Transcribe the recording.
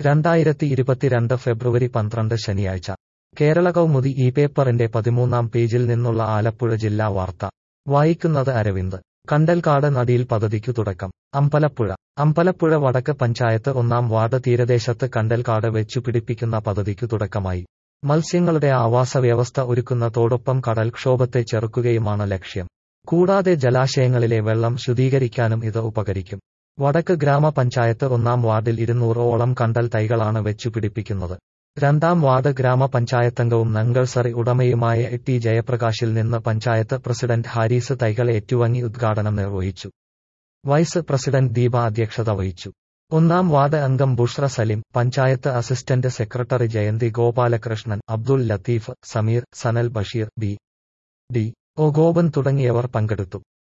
രണ്ടായിരത്തി ഇരുപത്തിരണ്ട് ഫെബ്രുവരി പന്ത്രണ്ട് ശനിയാഴ്ച കേരള കൗമുദി ഈ പേപ്പറിന്റെ പതിമൂന്നാം പേജിൽ നിന്നുള്ള ആലപ്പുഴ ജില്ലാ വാർത്ത വായിക്കുന്നത് അരവിന്ദ് കണ്ടൽക്കാട് നദിയിൽ പദ്ധതിക്കു തുടക്കം അമ്പലപ്പുഴ അമ്പലപ്പുഴ വടക്ക് പഞ്ചായത്ത് ഒന്നാം വാർഡ് തീരദേശത്ത് കണ്ടൽക്കാട് വെച്ചു പിടിപ്പിക്കുന്ന പദ്ധതിക്കു തുടക്കമായി മത്സ്യങ്ങളുടെ ആവാസ വ്യവസ്ഥ ഒരുക്കുന്നതോടൊപ്പം കടൽക്ഷോഭത്തെ ചെറുക്കുകയുമാണ് ലക്ഷ്യം കൂടാതെ ജലാശയങ്ങളിലെ വെള്ളം ശുദ്ധീകരിക്കാനും ഇത് ഉപകരിക്കും വടക്ക് ഗ്രാമപഞ്ചായത്ത് ഒന്നാം വാർഡിൽ ഇരുന്നൂറോളം കണ്ടൽ തൈകളാണ് വെച്ചു പിടിപ്പിക്കുന്നത് രണ്ടാം വാർഡ് ഗ്രാമപഞ്ചായത്തംഗവും നങ്കൾസറി ഉടമയുമായ ടി ജയപ്രകാശിൽ നിന്ന് പഞ്ചായത്ത് പ്രസിഡന്റ് ഹാരിസ് തൈകൾ ഏറ്റുവാങ്ങി ഉദ്ഘാടനം നിർവഹിച്ചു വൈസ് പ്രസിഡന്റ് ദീപ അധ്യക്ഷത വഹിച്ചു ഒന്നാം വാർഡ് അംഗം Bushra Salim panchayat assistant secretary Jayanthi Gopalakrishnan Abdul Latheef Sameer Sanal Basheer B D O Gopan തുടങ്ങിയവർ പങ്കെടുത്തു